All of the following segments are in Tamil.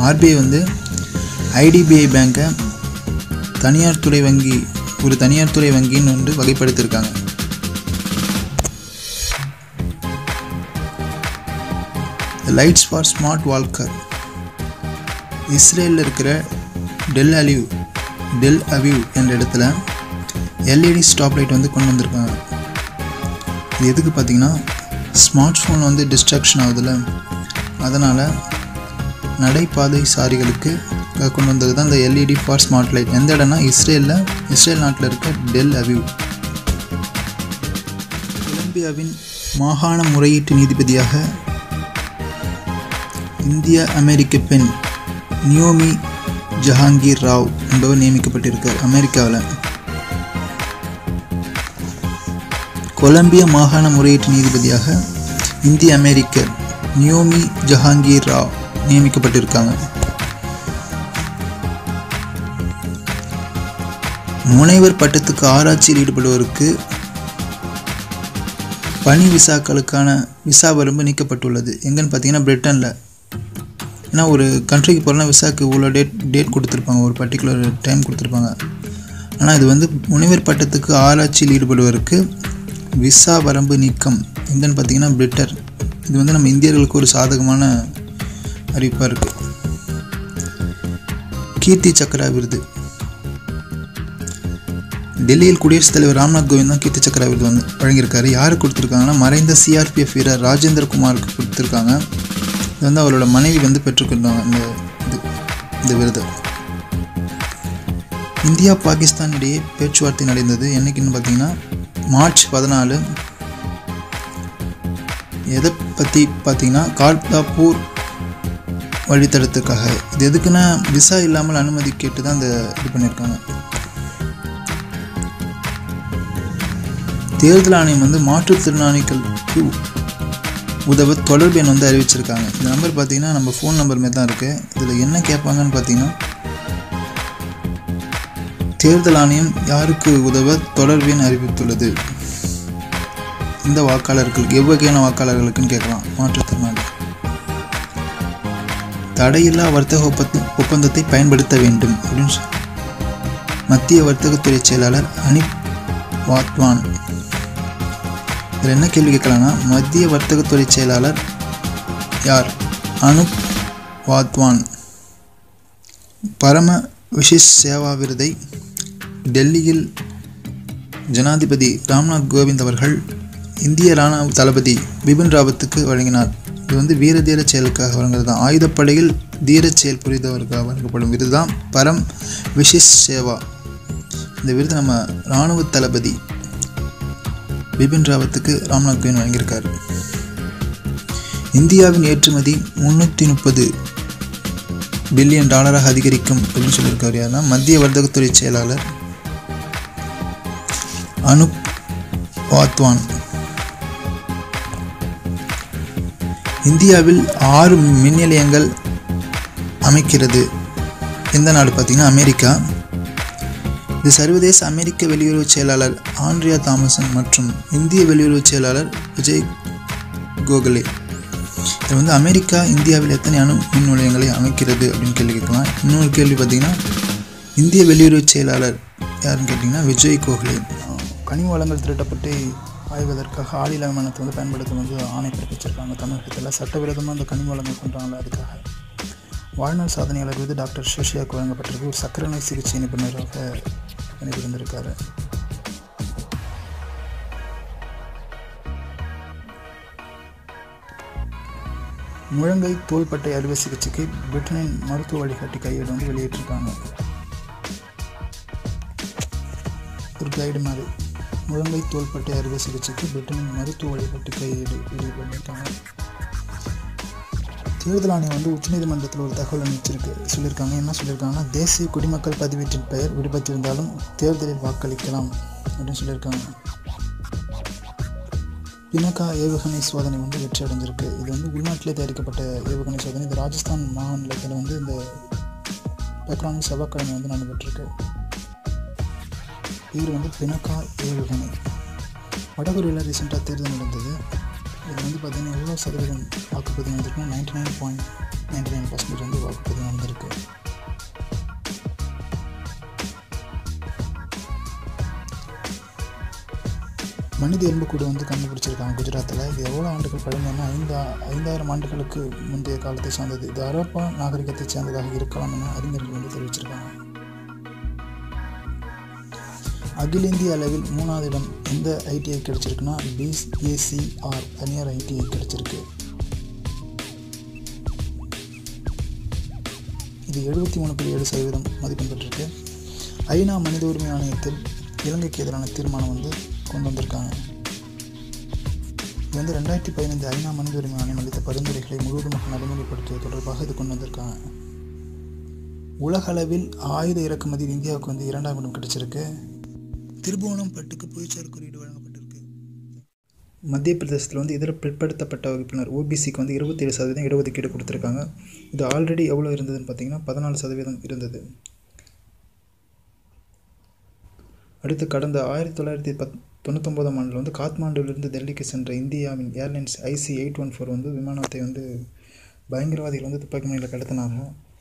ஆர்பிஐ வந்து ஐடிபிஐ பேங்க்கை தனியார் துறை வங்கி ஒரு தனியார் துறை வங்கின்னு வந்து வகைப்படுத்தியிருக்காங்க லைட்ஸ் ஃபார் ஸ்மார்ட் வால்கர் இஸ்ரேலில் இருக்கிற டெல் அலிவ் டெல் அவிவ் என்ற இடத்துல எல்இடி ஸ்டாப் லைட் வந்து கொண்டு வந்திருக்காங்க இது எதுக்கு பார்த்தீங்கன்னா ஸ்மார்ட் ஃபோன் வந்து டிஸ்ட்ராக்ஷன் ஆகுதுல்ல அதனால் நடைபாதை சாரிகளுக்கு கொண்டு வந்தது தான் இந்த எல்இடி ஃபார் ஸ்மார்ட் லைட் எந்த இடம்னா இஸ்ரேலில் இஸ்ரேல் நாட்டில் இருக்க டெல் அவிவ் கொலம்பியாவின் மாகாண முறையீட்டு நீதிபதியாக இந்திய அமெரிக்க பெண் நியோமி ஜஹாங்கீர் ராவ் என்பவர் நியமிக்கப்பட்டிருக்கார் அமெரிக்காவில் கொலம்பியா மாகாண முறையீட்டு நீதிபதியாக இந்திய அமெரிக்கர் நியோமி ஜஹாங்கீர் ராவ் நியமிக்கப்பட்டிருக்காங்க முனைவர் பட்டத்துக்கு ஆராய்ச்சியில் ஈடுபடுவோருக்கு பணி விசாக்களுக்கான விசா வரம்பு நீக்கப்பட்டுள்ளது எங்கன்னு பார்த்தீங்கன்னா பிரிட்டனில் ஏன்னா ஒரு கண்ட்ரிக்கு போகிறனா விசாக்கு இவ்வளோ டேட் டேட் கொடுத்துருப்பாங்க ஒரு பர்டிகுலர் டைம் கொடுத்துருப்பாங்க ஆனால் இது வந்து முனைவர் பட்டத்துக்கு ஆராய்ச்சியில் ஈடுபடுவதற்கு விசா வரம்பு நீக்கம் எங்கன்னு பார்த்தீங்கன்னா பிரிட்டர் இது வந்து நம்ம இந்தியர்களுக்கு ஒரு சாதகமான அறிவிப்பாக இருக்குது கீர்த்தி சக்ரா விருது டெல்லியில் குடியரசுத் தலைவர் ராம்நாத் கோவிந்த் தான் கீர்த்தி சக்ரா விருது வந்து வழங்கியிருக்காரு யார் கொடுத்துருக்காங்கன்னா மறைந்த சிஆர்பிஎஃப் வீரர் ராஜேந்திர குமாருக்கு கொடுத்துருக்காங்க இது வந்து அவரோட மனைவி வந்து பெற்றுக்கொண்டாங்க இந்த இது இந்த விருது இந்தியா பாகிஸ்தான் இடையே பேச்சுவார்த்தை நடந்தது என்னைக்குன்னு பார்த்தீங்கன்னா மார்ச் பதினாலு எதை பற்றி பார்த்தீங்கன்னா கார்தாப்பூர் வழித்தடத்துக்காக இது எதுக்குன்னா விசா இல்லாமல் அனுமதி கேட்டு தான் இந்த இது பண்ணியிருக்காங்க தேர்தல் ஆணையம் வந்து மாற்றுத்திறனாளிகளுக்கு உதவ தொடர்பு எண் வந்து அறிவிச்சிருக்காங்க இந்த நம்பர் பார்த்தீங்கன்னா நம்ம ஃபோன் நம்பர் மாரி தான் இருக்குது இதில் என்ன கேட்பாங்கன்னு பார்த்தீங்கன்னா தேர்தல் ஆணையம் யாருக்கு உதவ தொடர்பு எண் அறிவித்துள்ளது இந்த வாக்காளர்களுக்கு எவ்வகையான வாக்காளர்களுக்குன்னு கேட்கலாம் மாற்றுத்திறனாளி தடையில்லா வர்த்தக ஒப்பந்த ஒப்பந்தத்தை பயன்படுத்த வேண்டும் அப்படின்னு சொ- மத்திய வர்த்தகத்துறை செயலாளர் அனிப் வாத்வான் இதில் என்ன கேள்வி கேட்கலாம்னா மத்திய வர்த்தகத்துறை செயலாளர் யார் அனுப் வாத்வான் பரம விஷிஷ் சேவா விருதை டெல்லியில் ஜனாதிபதி ராம்நாத் கோவிந்த் அவர்கள் இந்திய இராணுவ தளபதி பிபின் ராவத்துக்கு வழங்கினார் இது வந்து வீர தீர செயலுக்காக வழங்குறது தான் ஆயுதப்படையில் தீர செயல் புரிந்தவருக்காக வழங்கப்படும் விருது தான் பரம் விஷிஷ் சேவா இந்த விருது நம்ம இராணுவ தளபதி பிபின் ராவத்துக்கு ராம்நாத் கோவிந்த் வழங்கியிருக்காரு இந்தியாவின் ஏற்றுமதி முந்நூற்றி முப்பது பில்லியன் டாலராக அதிகரிக்கும் அப்படின்னு சொல்லியிருக்காரு யாருன்னா மத்திய வர்த்தகத்துறை செயலாளர் அனுப் வாத்வான் இந்தியாவில் ஆறு மின் நிலையங்கள் அமைக்கிறது எந்த நாடு பார்த்தீங்கன்னா அமெரிக்கா இது சர்வதேச அமெரிக்க வெளியுறவு செயலாளர் ஆண்ட்ரியா தாமசன் மற்றும் இந்திய வெளியுறவு செயலாளர் விஜய் கோகலே இது வந்து அமெரிக்கா இந்தியாவில் எத்தனை அணு மின் நிலையங்களை அமைக்கிறது அப்படின்னு கேள்வி கேட்கலாம் இன்னொரு கேள்வி பார்த்தீங்கன்னா இந்திய வெளியுறவு செயலாளர் யாருன்னு கேட்டிங்கன்னா விஜய் கோகலே கனிம வளங்கள் திருட்டப்பட்டு ஆய்வதற்காக ஆளில்லா விமானத்தை வந்து பயன்படுத்த வந்து ஆணை பிறப்பிச்சிருக்காங்க தமிழகத்தில் சட்டவிரோதமாக அந்த கனிம வளங்கள் பண்ணுறாங்களே அதுக்காக வாழ்நாள் சாதனையாளர் விருது டாக்டர் ஷோஷியாவுக்கு வழங்கப்பட்டிருக்கு ஒரு சக்கர நோய் சிகிச்சை நிபுணராக பணிபுரிந்திருக்காரு முழங்கை தோள்பட்டை அறுவை சிகிச்சைக்கு பிரிட்டனின் மருத்துவ வழிகாட்டி கையேடு வந்து வெளியிட்டிருக்காங்க ஒரு கைடு மாதிரி முழங்கை தோள்பட்டை அறுவை சிகிச்சைக்கு பிரிட்டனின் மருத்துவ வழிகாட்டி கையேடு வெளியிட்டு பண்ணியிருக்காங்க தேர்தல் ஆணையம் வந்து உச்சநீதிமன்றத்தில் ஒரு தகவல் அனுப்பிச்சிருக்கு சொல்லியிருக்காங்க என்ன சொல்லியிருக்காங்கன்னா தேசிய குடிமக்கள் பதிவேட்டின் பெயர் விடுபட்டிருந்தாலும் தேர்தலில் வாக்களிக்கலாம் அப்படின்னு சொல்லியிருக்காங்க பினக்கா ஏவுகணை சோதனை வந்து வெற்றி அடைஞ்சிருக்கு இது வந்து உள்நாட்டிலே தயாரிக்கப்பட்ட ஏவுகணை சோதனை இது ராஜஸ்தான் மாநிலத்தில் வந்து இந்த பெக்ரானி செவ்வாய்க்கிழமை வந்து நடைபெற்றிருக்கு பேர் வந்து பினக்கா ஏவுகணை வடகொரியில் ரீசெண்டாக தேர்தல் நடந்தது இது வந்து பார்த்திங்கன்னா எவ்வளோ சதவீதம் வாக்குப்பதிவு வந்திருக்குன்னா ninety nine point ninety nine percentage வந்து வாக்குப்பதிவு நடந்திருக்கு மனித எலும்புக்கூடு வந்து கண்டுபிடிச்சிருக்காங்க குஜராத்தில் இது எவ்வளோ ஆண்டுகள் பழமையான ஐந்து ஐந்தாயிரம் ஆண்டுகளுக்கு முந்தைய காலத்தை சார்ந்தது இது அரப்பா நாகரிகத்தை சேர்ந்ததாக இருக்கலாம் என அறிஞர்கள் வந்து தெரிவிச்சிருக்காங்க அகில இந்திய அளவில் மூணாவது இடம் எந்த ஐடிஐ கிடைச்சிருக்குன்னா பிஎஸ்ஏசிஆர் தனியார் ஐடிஐ கிடைச்சிருக்கு இது எழுபத்தி மூணு புள்ளி ஏழு சதவீதம் மதிப்பெண் பெற்றிருக்கு ஐநா மனித உரிமை ஆணையத்தில் இலங்கைக்கு எதிரான தீர்மானம் வந்து கொண்டு வந்திருக்காங்க இது வந்து ரெண்டாயிரத்தி பதினைந்து ஐநா மனித உரிமை ஆணையம் அளித்த பரிந்துரைகளை முழுவதுமாக நடைமுறைப்படுத்துவது தொடர்பாக இது கொண்டு வந்திருக்காங்க உலக அளவில் ஆயுத இறக்குமதியில் இந்தியாவுக்கு வந்து இரண்டாம் இடம் கிடைச்சிருக்கு திருபுவனம் பட்டுக்கு புவிச்சார் குறியீடு வழங்கப்பட்டிருக்கு மத்திய பிரதேசத்தில் வந்து இதர பிற்படுத்தப்பட்ட வகுப்பினர் ஓபிசிக்கு வந்து இருபத்தேழு சதவீதம் இடஒதுக்கீடு கொடுத்துருக்காங்க இது ஆல்ரெடி எவ்வளோ இருந்ததுன்னு பார்த்தீங்கன்னா பதினாலு சதவீதம் இருந்தது அடுத்து கடந்த ஆயிரத்தி தொள்ளாயிரத்தி பத் தொண்ணூத்தொம்போதாம் ஆண்டில் வந்து காத்மாண்டுவிலிருந்து டெல்லிக்கு சென்ற இந்தியாவின் airlines IC eight one four வந்து விமானத்தை வந்து பயங்கரவாதிகள் வந்து துப்பாக்கி முனையில் கடத்தினாங்க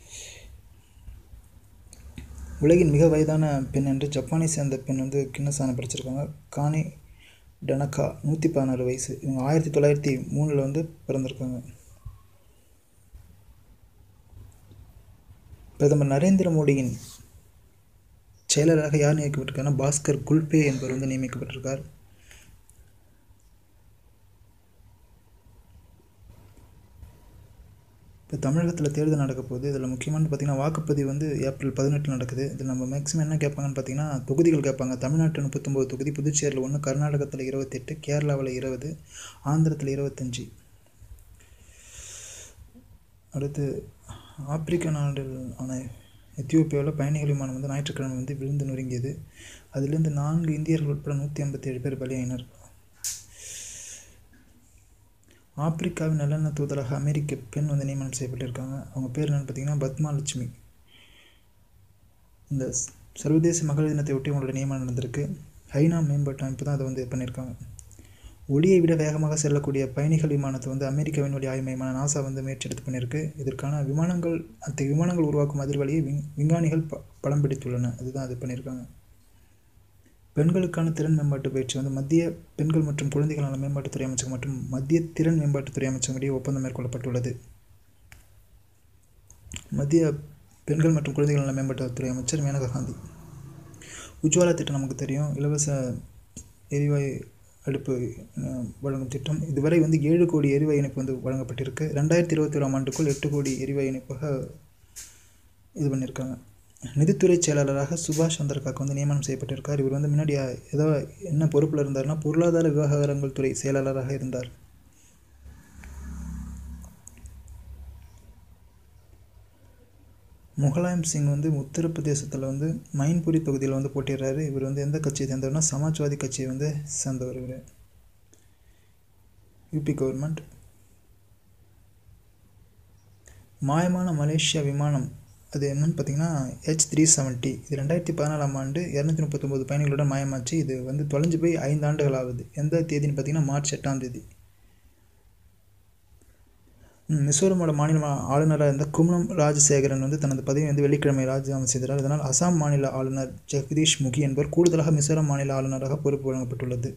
உலகின் மிக வயதான பெண் என்று ஜப்பானை சேர்ந்த பெண் வந்து கிண்ணசானம் படிச்சிருக்காங்க கானி டனக்கா நூற்றி பதினாறு வயசு இவங்க ஆயிரத்தி தொள்ளாயிரத்தி மூணில் வந்து பிறந்திருக்காங்க பிரதமர் நரேந்திர மோடியின் செயலராக யார் நியமிக்கப்பட்டிருக்காருன்னா பாஸ்கர் குல்பே என்பவர் வந்து நியமிக்கப்பட்டிருக்கார் இப்போ தமிழகத்தில் தேர்தல் நடக்க போகுது இதில் முக்கியமானது பார்த்திங்கன்னா வாக்குப்பதிவு வந்து ஏப்ரல் பதினெட்டில் நடக்குது இதில் நம்ம மேக்ஸிமம் என்ன கேட்பாங்கன்னு பார்த்தீங்கன்னா தொகுதிகள் கேட்பாங்க தமிழ்நாட்டில் முப்பத்தொம்போது தொகுதி புதுச்சேரியில் ஒன்று கர்நாடகத்தில் இருபத்தெட்டு கேரளாவில் இருபது ஆந்திரத்தில் இருபத்தஞ்சி அடுத்து ஆப்பிரிக்க நாடில் ஆன எத்தியோப்பியாவில் பயணிகள் விமானம் வந்து ஞாயிற்றுக்கிழமை வந்து விழுந்து நொறுங்கியது அதிலிருந்து நான்கு இந்தியர்கள் உட்பட நூற்றி ஐம்பத்தி ஏழு பேர் பலியாயினர் ஆப்பிரிக்காவின் நல்லெண்ண தூதராக அமெரிக்க பெண் வந்து நியமனம் செய்யப்பட்டிருக்காங்க அவங்க பேர் என்னென்னு பார்த்தீங்கன்னா பத்மா லட்சுமி இந்த சர்வதேச மகளிர் தினத்தை ஒட்டி அவங்களோட நியமனம் நடந்திருக்கு ஐநா மேம்பாட்டு அமைப்பு தான் அதை வந்து பண்ணியிருக்காங்க ஒளியை விட வேகமாக செல்லக்கூடிய பயணிகள் விமானத்தை வந்து அமெரிக்க விண்வெளி ஆய்வு மையமான நாசா வந்து முயற்சி எடுத்து பண்ணியிருக்கு இதற்கான விமானங்கள் அந்த விமானங்கள் உருவாக்கும் அதிர்வலியை விங் விஞ்ஞானிகள் ப படம் பிடித்துள்ளன அதுதான் அது பண்ணியிருக்காங்க பெண்களுக்கான திறன் மேம்பாட்டு பயிற்சி வந்து மத்திய பெண்கள் மற்றும் குழந்தைகள் நல மேம்பாட்டுத்துறை அமைச்சகம் மற்றும் மத்திய திறன் மேம்பாட்டுத்துறை அமைச்சகம் இடையே ஒப்பந்தம் மேற்கொள்ளப்பட்டுள்ளது மத்திய பெண்கள் மற்றும் குழந்தைகள் நல மேம்பாட்டுத்துறை அமைச்சர் மேனகா காந்தி உஜ்வாலா திட்டம் நமக்கு தெரியும் இலவச எரிவாயு அடுப்பு வழங்கும் திட்டம் இதுவரை வந்து ஏழு கோடி எரிவாயு இணைப்பு வந்து வழங்கப்பட்டிருக்கு ரெண்டாயிரத்தி இருபத்தி ஓராம் ஆண்டுக்குள் எட்டு கோடி எரிவாயு இணைப்பாக இது பண்ணியிருக்காங்க நிதித்துறை செயலாளராக சுபாஷ் சந்திரகாக்கு வந்து நியமனம் செய்யப்பட்டிருக்கார் இவர் வந்து முன்னாடி ஏதோ என்ன பொறுப்பில் இருந்தார்னா பொருளாதார விவகாரங்கள் துறை செயலாளராக இருந்தார் முகலாயம் சிங் வந்து உத்தரப்பிரதேசத்தில் வந்து மைன்புரி தொகுதியில் வந்து போட்டிடுறாரு இவர் வந்து எந்த கட்சியை சேர்ந்தவர்னா சமாஜ்வாதி கட்சியை வந்து சேர்ந்தவர் இவர் யூபி கவர்மெண்ட் மாயமான மலேசியா விமானம் அது என்னன்னு பார்த்தீங்கன்னா ஹெச் த்ரீ செவன்ட்டி இது ரெண்டாயிரத்தி பதினாலாம் ஆண்டு இரநூத்தி முப்பத்தொம்போது பயணிகளுடன் மாயமாச்சு இது வந்து தொலைஞ்சு போய் ஐந்து ஆண்டுகள் ஆகுது எந்த தேதின்னு பார்த்தீங்கன்னா மார்ச் எட்டாம் தேதி மிசோரமோட மாநில ஆளுநராக இருந்த கும்னம் ராஜசேகரன் வந்து தனது பதவியை வந்து வெள்ளிக்கிழமை ராஜினாமா செய்தார் இதனால் அசாம் மாநில ஆளுநர் ஜெகதீஷ் முகி என்பவர் கூடுதலாக மிசோரம் மாநில ஆளுநராக பொறுப்பு வழங்கப்பட்டுள்ளது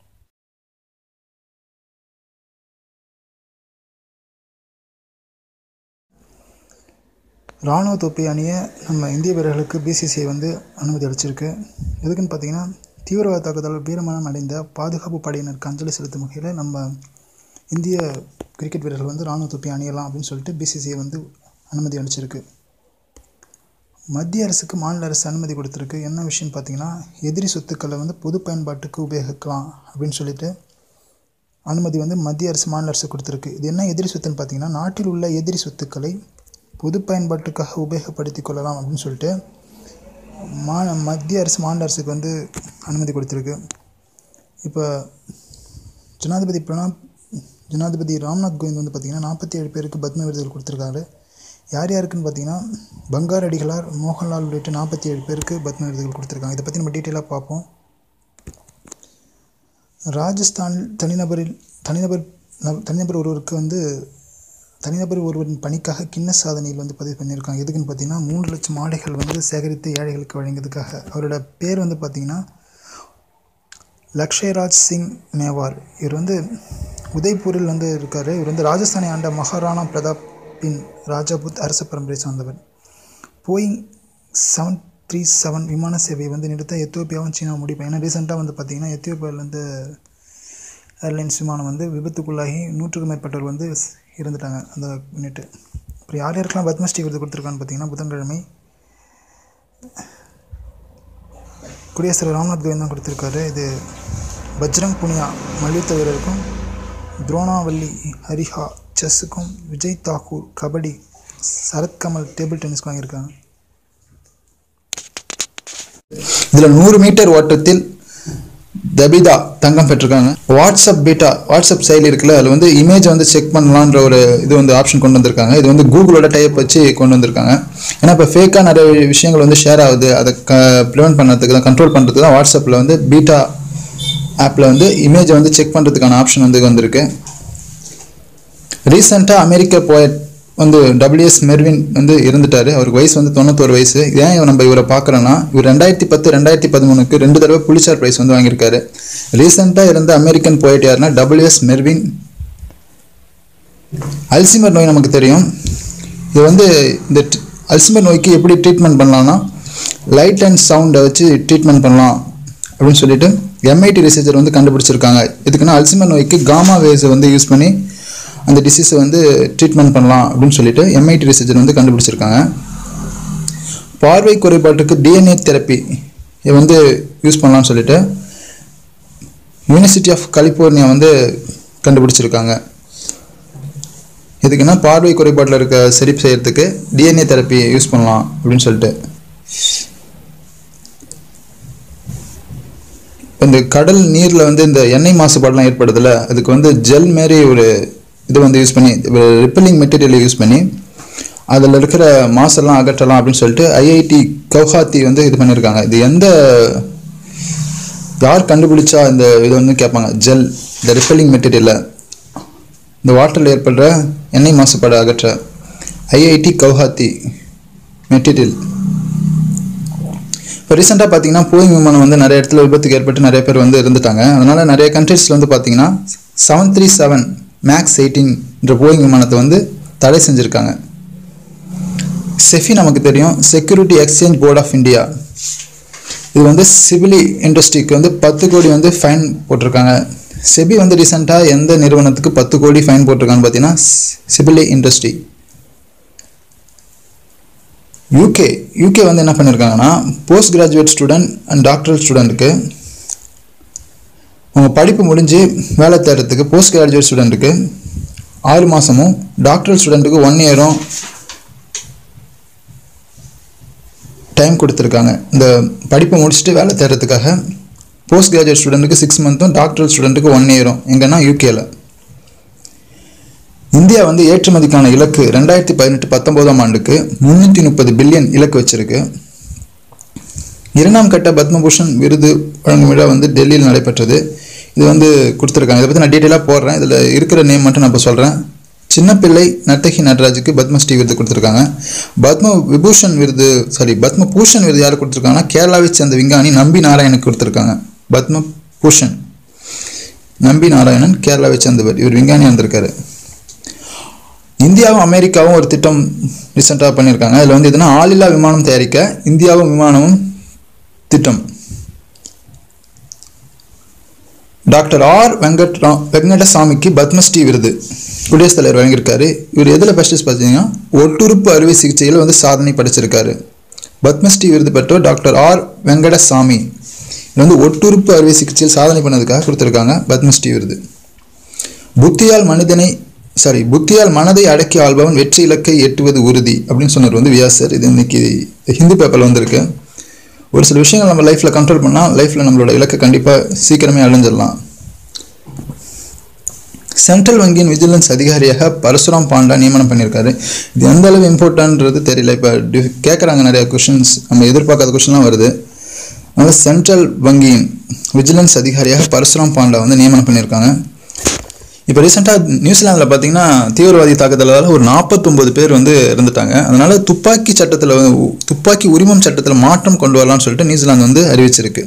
இராணுவ தொப்பி அணிய நம்ம இந்திய வீரர்களுக்கு பிசிசிஐ வந்து அனுமதி அளிச்சிருக்கு எதுக்குன்னு பார்த்தீங்கன்னா தீவிரவாத தாக்குதல் வீரமரணம் அடைந்த பாதுகாப்பு படையினருக்கு அஞ்சலி செலுத்தும் வகையில் நம்ம இந்திய கிரிக்கெட் வீரர்கள் வந்து இராணுவ தொப்பி அணியலாம் அப்படின்னு சொல்லிட்டு பிசிசிஐ வந்து அனுமதி அளிச்சிருக்கு மத்திய அரசுக்கு மாநில அரசு அனுமதி கொடுத்துருக்கு என்ன விஷயம்னு பார்த்தீங்கன்னா எதிரி சொத்துக்களை வந்து பொது பயன்பாட்டுக்கு உபயோகிக்கலாம் அப்படின்னு சொல்லிட்டு அனுமதி வந்து மத்திய அரசு மாநில அரசு கொடுத்துருக்கு இது என்ன எதிரி சொத்துன்னு பார்த்தீங்கன்னா நாட்டில் உள்ள எதிரி சொத்துக்களை பொது பயன்பாட்டுக்காக உபயோகப்படுத்தி கொள்ளலாம் அப்படின்னு சொல்லிட்டு மா மத்திய அரசு மாநில அரசுக்கு வந்து அனுமதி கொடுத்துருக்கு இப்போ ஜனாதிபதி பிரணாப் ஜனாதிபதி ராம்நாத் கோவிந்த் வந்து பார்த்திங்கன்னா நாற்பத்தி ஏழு பேருக்கு பத்ம விருதுகள் கொடுத்துருக்காரு யார் யாருக்குன்னு பார்த்தீங்கன்னா பங்கார் அடிகளார் மோகன்லால் உள்ளிட்ட நாற்பத்தி ஏழு பேருக்கு பத்ம விருதுகள் கொடுத்துருக்காங்க இதை பற்றி நம்ம டீட்டெயிலாக பார்ப்போம் ராஜஸ்தானில் தனிநபரில் தனிநபர் தனிநபர் ஒருவருக்கு வந்து தனிநபர் ஒருவரின் பணிக்காக கின்ன சாதனையில் வந்து பதிவு பண்ணியிருக்காங்க எதுக்குன்னு பார்த்தீங்கன்னா மூன்று லட்சம் ஆடைகள் வந்து சேகரித்து ஏழைகளுக்கு வழங்கியதுக்காக அவரோட பேர் வந்து பார்த்தீங்கன்னா லக்ஷயராஜ் சிங் மேவார் இவர் வந்து உதய்பூரில் வந்து இருக்கார் இவர் வந்து ராஜஸ்தானை ஆண்ட மகாராணா பிரதாப்பின் ராஜபுத் அரச பரம்பரை சார்ந்தவர் போயிங் செவன் த்ரீ செவன் விமான சேவையை வந்து நிறுத்த எத்தியோப்பியாவும் சீனா முடிவு ஏன்னா ரீசெண்டாக வந்து பார்த்திங்கன்னா எத்தியோப்பியாவிலேருந்து ஏர்லைன்ஸ் விமானம் வந்து விபத்துக்குள்ளாகி நூற்றுக்கும் மேற்பட்டவர் வந்து இறந்துட்டாங்க அந்த யூனிட்டு அப்புறம் யார் யாருக்கெல்லாம் பத்மஸ்ரீ விருது கொடுத்துருக்கான்னு பார்த்தீங்கன்னா புதன்கிழமை குடியரசுத் தலைவர் ராம்நாத் கோவிந்த் தான் கொடுத்துருக்காரு இது பஜ்ரங் புனியா மல்யுத்த வீரருக்கும் துரோணாவல்லி ஹரிஹா செஸ்ஸுக்கும் விஜய் தாக்கூர் கபடி சரத்கமல் டேபிள் டென்னிஸ்க்கு வாங்கியிருக்காங்க இதில் நூறு மீட்டர் ஓட்டத்தில் தபிதா தங்கம் பெற்றிருக்காங்க வாட்ஸ்அப் பீட்டா வாட்ஸ்அப் செயலி இருக்குல்ல அதில் வந்து இமேஜ் வந்து செக் பண்ணலான்ற ஒரு இது வந்து ஆப்ஷன் கொண்டு வந்திருக்காங்க இது வந்து கூகுளோட டைப் வச்சு கொண்டு வந்திருக்காங்க ஏன்னா இப்போ ஃபேக்காக நிறைய விஷயங்கள் வந்து ஷேர் ஆகுது அதை க ப்ரிவென்ட் பண்ணுறதுக்கு தான் கண்ட்ரோல் பண்ணுறதுக்கு தான் வாட்ஸ்அப்பில் வந்து பீட்டா ஆப்பில் வந்து இமேஜை வந்து செக் பண்ணுறதுக்கான ஆப்ஷன் வந்து வந்திருக்கு ரீசெண்டாக அமெரிக்க போயட் வந்து டபிள்யூஎஸ் மெர்வின் வந்து இறந்துட்டார் அவருக்கு வயசு வந்து தொண்ணூத்தோரு வயசு ஏன் இவர் நம்ம இவரை பார்க்குறோன்னா இவர் ரெண்டாயிரத்தி பத்து ரெண்டாயிரத்தி பதிமூணுக்கு ரெண்டு தடவை புலிசார் ப்ரைஸ் வந்து வாங்கியிருக்காரு ரீசெண்டாக இருந்த அமெரிக்கன் போயிட் யாருன்னா டபிள்யூஎஸ் மெர்வின் அல்சிமர் நோய் நமக்கு தெரியும் இது வந்து இந்த ட்- அல்சிமர் நோய்க்கு எப்படி ட்ரீட்மெண்ட் பண்ணலாம்னா லைட் அண்ட் சவுண்டை வச்சு ட்ரீட்மெண்ட் பண்ணலாம் அப்படின்னு சொல்லிட்டு எம்ஐடி ரிசர்ச்சர் வந்து கண்டுபிடிச்சிருக்காங்க இதுக்குன்னா அல்சிமர் நோய்க்கு காமா வேஸை வந்து யூஸ் பண்ணி அந்த டிசீஸை வந்து ட்ரீட்மெண்ட் பண்ணலாம் அப்படின்னு சொல்லிட்டு எம்ஐடி ரிசர்ச்சர் வந்து கண்டுபிடிச்சிருக்காங்க பார்வை குறைபாட்டுக்கு டிஎன்ஏ தெரப்பி இதை வந்து யூஸ் பண்ணலாம்னு சொல்லிட்டு யூனிவர்சிட்டி ஆஃப் கலிஃபோர்னியா வந்து கண்டுபிடிச்சிருக்காங்க இதுக்குன்னா பார்வை குறைபாட்டில் இருக்க சரி செய்யறதுக்கு டிஎன்ஏ தெரப்பி யூஸ் பண்ணலாம் அப்படின்னு சொல்லிட்டு இந்த கடல் நீரில் வந்து இந்த எண்ணெய் மாசுபாடுலாம் ஏற்படுதுல அதுக்கு வந்து ஜெல் மாரி ஒரு இது வந்து யூஸ் பண்ணி ரிப்பலிங் மெட்டீரியலை யூஸ் பண்ணி அதில் இருக்கிற மாசெல்லாம் அகற்றலாம் அப்படின்னு சொல்லிட்டு ஐஐடி கவுஹாத்தி வந்து இது பண்ணியிருக்காங்க இது எந்த யார் கண்டுபிடிச்சா இந்த இது வந்து கேட்பாங்க ஜெல் இந்த ரிப்பலிங் மெட்டீரியலை இந்த வாட்டரில் ஏற்படுற எண்ணெய் மாசுபாடு அகற்ற ஐஐடி கவுஹாத்தி மெட்டீரியல் இப்போ ரீசெண்டாக பார்த்தீங்கன்னா போயிங் விமானம் வந்து நிறைய இடத்துல விபத்துக்கு ஏற்பட்டு நிறைய பேர் வந்து இருந்துட்டாங்க அதனால நிறைய கண்ட்ரீஸில் வந்து பார்த்தீங்கன்னா செவன் த்ரீ செவன் மேக்ஸ் எயிட்டீன்ற போயிங் விமானத்தை வந்து தடை செஞ்சுருக்காங்க செஃபி நமக்கு தெரியும் security exchange board of India இது வந்து சிவிலி இண்டஸ்ட்ரிக்கு வந்து பத்து கோடி வந்து ஃபைன் போட்டிருக்காங்க செபி வந்து ரீசெண்டாக எந்த நிறுவனத்துக்கு பத்து கோடி ஃபைன் போட்டிருக்கான்னு பார்த்தீங்கன்னா சிவிலி இண்டஸ்ட்ரி யூகே யூகே வந்து என்ன பண்ணியிருக்காங்கன்னா post graduate student and doctoral ஸ்டூடெண்ட்டுக்கு அவங்க படிப்பு முடிஞ்சு வேலை தேடுறதுக்கு போஸ்ட் கிராஜுவேட் ஸ்டூடெண்ட்டுக்கு ஆறு மாதமும் டாக்டரல் ஸ்டூடெண்ட்டுக்கு ஒன் இயரும் டைம் கொடுத்துருக்காங்க இந்த படிப்பை முடிச்சுட்டு வேலை தேடுறதுக்காக போஸ்ட் கிராஜுவேட் ஸ்டூடெண்ட்டுக்கு சிக்ஸ் மந்த்தும் டாக்டரல் ஸ்டூடெண்ட்டுக்கு ஒன் இயரும் எங்கன்னா யூகேல இந்தியா வந்து ஏற்றுமதிக்கான இலக்கு ரெண்டாயிரத்தி பதினெட்டு பத்தொம்போதாம் ஆண்டுக்கு முந்நூற்றி முப்பது பில்லியன் இலக்கு வச்சிருக்கு இரண்டாம் கட்ட பத்மபூஷன் விருது வழங்கும் விழா வந்து டெல்லியில் நடைபெற்றது இது வந்து கொடுத்துருக்காங்க இதை பற்றி நான் டீட்டெயிலாக போடுறேன் இதில் இருக்கிற நேம் மட்டும் நான் இப்போ சொல்கிறேன் சின்னப்பிள்ளை நர்த்தகி நடராஜுக்கு பத்மஸ்ரீ விருது கொடுத்துருக்காங்க பத்ம விபூஷன் விருது சாரி பத்ம பூஷன் விருது யார் கொடுத்துருக்காங்கன்னா கேரளாவை சேர்ந்த விஞ்ஞானி நம்பி நாராயணுக்கு கொடுத்துருக்காங்க பத்ம பூஷன் நம்பி நாராயணன் கேரளாவை சேர்ந்தவர் இவர் விஞ்ஞானியாக இருந்திருக்காரு இந்தியாவும் அமெரிக்காவும் ஒரு திட்டம் ரீசெண்டாக பண்ணியிருக்காங்க அதில் வந்து எதுனா ஆளில்லா விமானம் தயாரிக்க இந்தியாவும் விமானமும் திட்டம் டாக்டர் ஆர் வெங்கட்ரா வெங்கடசாமிக்கு பத்மஸ்ரீ விருது குடியரசுத் தலைவர் வழங்கியிருக்காரு இவர் எதில் ஃபஸ்ட்டு பார்த்தீங்கன்னா ஒட்டுறுப்பு அறுவை சிகிச்சையில் வந்து சாதனை படைச்சிருக்காரு பத்மஸ்ரீ விருது பெற்றோர் டாக்டர் ஆர் வெங்கடசாமி இது வந்து ஒட்டுறுப்பு அறுவை சிகிச்சையில் சாதனை பண்ணதுக்காக கொடுத்துருக்காங்க பத்மஸ்ரீ விருது புத்தியால் மனிதனை சாரி புத்தியால் மனதை அடக்கி ஆள்பவன் வெற்றி இலக்கை எட்டுவது உறுதி அப்படின்னு சொன்னவர் வந்து வியாசர் இது இன்னைக்கு ஹிந்து பேப்பரில் வந்திருக்கு ஒரு சில விஷயங்கள் நம்ம லைஃப்பில் கண்ட்ரோல் பண்ணால் லைஃப்பில் நம்மளோட இலக்கை கண்டிப்பாக சீக்கிரமே அடைஞ்சிடலாம் சென்ட்ரல் வங்கியின் விஜிலன்ஸ் அதிகாரியாக பரசுராம் பாண்டா நியமனம் பண்ணியிருக்காரு இது எந்த அளவு இம்பார்ட்டன்றது தெரியல இப்போ கேட்குறாங்க நிறைய கொஷின்ஸ் நம்ம எதிர்பார்க்காத கொஷின்லாம் வருது அதனால் சென்ட்ரல் வங்கியின் விஜிலன்ஸ் அதிகாரியாக பரசுராம் பாண்டா வந்து நியமனம் பண்ணியிருக்காங்க இப்போ ரீசெண்டாக நியூசிலாந்தில் பார்த்தீங்கன்னா தீவிரவாதி தாக்குதலால் ஒரு நாற்பத்தொம்பது பேர் வந்து இருந்துட்டாங்க அதனால துப்பாக்கி சட்டத்தில் துப்பாக்கி உரிமம் சட்டத்தில் மாற்றம் கொண்டு வரலாம்னு சொல்லிட்டு நியூசிலாந்து வந்து அறிவிச்சிருக்கு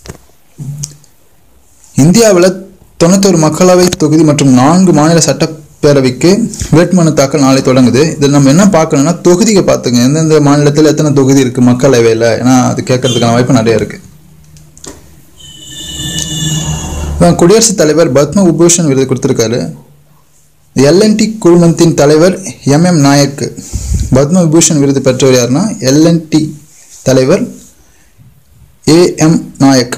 இந்தியாவில் தொண்ணூத்தொரு மக்களவை தொகுதி மற்றும் நான்கு மாநில சட்டப்பேரவைக்கு வேட்புமனு தாக்கல் நாளை தொடங்குது இதில் நம்ம என்ன பார்க்கணும்னா தொகுதியை பார்த்துங்க எந்தெந்த மாநிலத்தில் எத்தனை தொகுதி இருக்குது மக்களவையில் ஏன்னா அது கேட்கறதுக்கான வாய்ப்பு நிறைய இருக்குது அதான் குடியரசுத் தலைவர் பத்ம விபூஷன் விருது கொடுத்துருக்காரு எல்என்டி குழுமத்தின் தலைவர் எம் எம் நாயக் பத்ம விபூஷன் விருது பெற்றவர் யாருன்னா எல்என்டி தலைவர் ஏ எம் நாயக்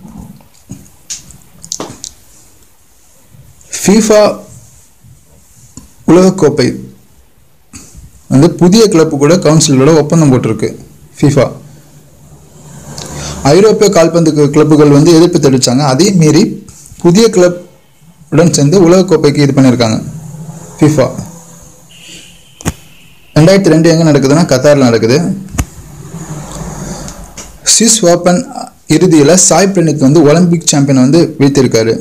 ஃபீஃபா உலகக்கோப்பை வந்து புதிய கிளப்பு கூட கவுன்சிலோட ஒப்பந்தம் போட்டிருக்கு ஃபீஃபா ஐரோப்பிய கால்பந்து கு- கிளப்புகள் வந்து எதிர்ப்பு தெரிவித்தாங்க அதே மீறி புதிய கிளப் உடன் சேர்ந்து உலகக்கோப்பைக்கு இது பண்ணியிருக்காங்க ஃபிஃபா ரெண்டாயிரத்தி ரெண்டு எங்கே நடக்குதுன்னா கத்தாரில் நடக்குது சுவிஸ் ஓப்பன் இறுதியில் சாய் பிரணீத் வந்து ஒலிம்பிக் சாம்பியன் வந்து வீழ்த்திருக்காரு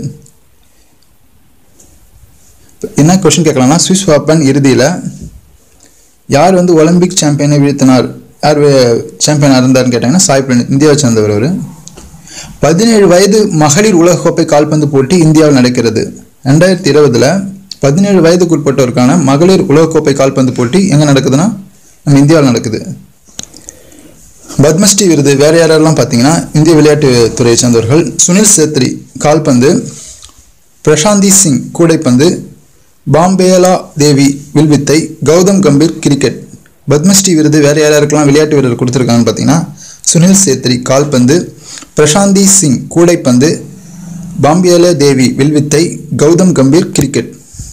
என்ன கொஸ்டின் கேட்கலாம்னா சுவிஸ் ஓப்பன் இறுதியில் யார் வந்து ஒலிம்பிக் சாம்பியனை வீழ்த்தினார் யார் சாம்பியனாக இருந்தார்னு கேட்டாங்கன்னா சாய் பிரணீத் இந்தியாவை சேர்ந்தவர் அவர் பதினேழு வயது மகளிர் உலகக்கோப்பை கால்பந்து போட்டி இந்தியாவில் நடக்கிறது ரெண்டாயிரத்தி இருபதுல பதினேழு வயதுக்குட்பட்டோருக்கான மகளிர் உலகக்கோப்பை கால்பந்து போட்டி எங்கே நடக்குதுன்னா நம்ம இந்தியாவில் நடக்குது பத்மஸ்ரீ விருது வேற யாரெல்லாம் பார்த்தீங்கன்னா இந்திய விளையாட்டுத் துறையை சேர்ந்தவர்கள் சுனில் சேத்ரி கால்பந்து பிரசாந்தி சிங் கூடைப்பந்து பாம்பேலா தேவி வில்வித்தை கௌதம் கம்பீர் கிரிக்கெட் பத்மஸ்ரீ விருது வேற யாருக்கெல்லாம் விளையாட்டு வீரர் கொடுத்துருக்காங்கன்னு பார்த்தீங்கன்னா சுனில் சேத்ரி கால்பந்து பிரசாந்தி சிங் கூடைப்பந்து பாம்பியலா தேவி வில்வித்தை கௌதம் கம்பீர் கிரிக்கெட்